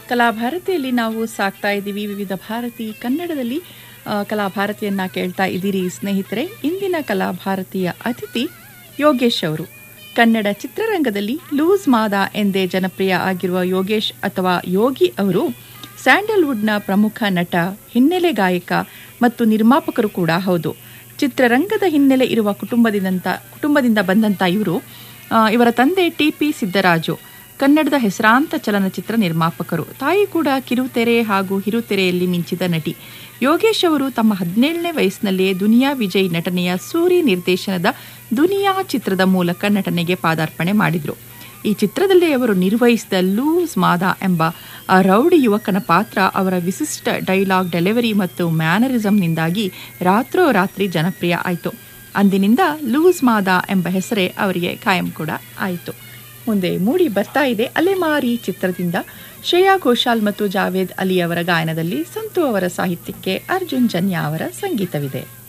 ಕಲಾಭಾರತಿಯಲ್ಲಿ ನಾವು ಸಾಕ್ತಾ ಇದ್ದೀವಿ ವಿವಿಧ ಭಾರತಿ ಕನ್ನಡದಲ್ಲಿ ಆ, ಕಲಾಭಾರತಿಯನ್ನ ಕೇಳ್ತಾ ಇದ್ದೀರಿ ಸ್ನೇಹಿತರೆ ಇಂದಿನ ಕಲಾಭಾರತಿಯ ಅತಿಥಿ ಯೋಗೇಶ್ ಅವರು ಕನ್ನಡ ಚಿತ್ರರಂಗದಲ್ಲಿ ಲೂಸ್ ಮಾದ ಎಂದೇ ಜನಪ್ರಿಯ ಆಗಿರುವ ಯೋಗೇಶ್ ಅಥವಾ ಯೋಗಿ ಅವರು ಸ್ಯಾಂಡಲ್ವುಡ್ನ ಪ್ರಮುಖ ನಟ ಹಿನ್ನೆಲೆ ಗಾಯಕ ಮತ್ತು ನಿರ್ಮಾಪಕರು ಕೂಡ ಹೌದು ಚಿತ್ರರಂಗದ ಹಿನ್ನೆಲೆ ಇರುವ ಕುಟುಂಬದಿಂದ ಕುಟುಂಬದಿಂದ ಬಂದಂತ ಇವರು ಆ, ಇವರ ತಂದೆ ಟಿ ಪಿ ಸಿದ್ದರಾಜು ಕನ್ನಡದ ಹೆಸರಾಂತ ಚಲನಚಿತ್ರ ನಿರ್ಮಾಪಕರು ತಾಯಿ ಕೂಡ ಕಿರುತೆರೆ ಹಾಗೂ ಹಿರುತೆರೆಯಲ್ಲಿ ಮಿಂಚಿದ ನಟಿ ಯೋಗೇಶ್ ಅವರು ತಮ್ಮ ಹದಿನೇಳನೇ ವಯಸ್ಸಿನಲ್ಲಿಯೇ ದುನಿಯಾ ವಿಜಯ್ ನಟನೆಯ ಸೂರಿ ನಿರ್ದೇಶನದ ದುನಿಯಾ ಚಿತ್ರದ ಮೂಲಕ ನಟನೆಗೆ ಪಾದಾರ್ಪಣೆ ಮಾಡಿದರು ಈ ಚಿತ್ರದಲ್ಲಿ ಅವರು ನಿರ್ವಹಿಸಿದ ಲೂಸ್ ಮಾದ ಎಂಬ ಆ ರೌಡಿ ಯುವಕನ ಪಾತ್ರ ಅವರ ವಿಶಿಷ್ಟ ಡೈಲಾಗ್ ಡೆಲಿವರಿ ಮತ್ತು ಮ್ಯಾನರಿಸಂನಿಂದಾಗಿ ರಾತ್ರೋರಾತ್ರಿ ಜನಪ್ರಿಯ ಆಯಿತು ಅಂದಿನಿಂದ ಲೂಸ್ ಮಾದ ಎಂಬ ಹೆಸರೇ ಅವರಿಗೆ ಕಾಯಂ ಕೂಡ ಆಯಿತು ಮುಂದೆ ಮೂಡಿ ಬರ್ತಾ ಇದೆ ಅಲೆಮಾರಿ ಚಿತ್ರದಿಂದ ಶ್ರೇಯಾ ಘೋಷಾಲ್ ಮತ್ತು ಜಾವೇದ್ ಅಲಿ ಅವರ ಗಾಯನದಲ್ಲಿ ಸಂತು ಅವರ ಸಾಹಿತ್ಯಕ್ಕೆ ಅರ್ಜುನ್ ಜನ್ಯಾ ಅವರ ಸಂಗೀತವಿದೆ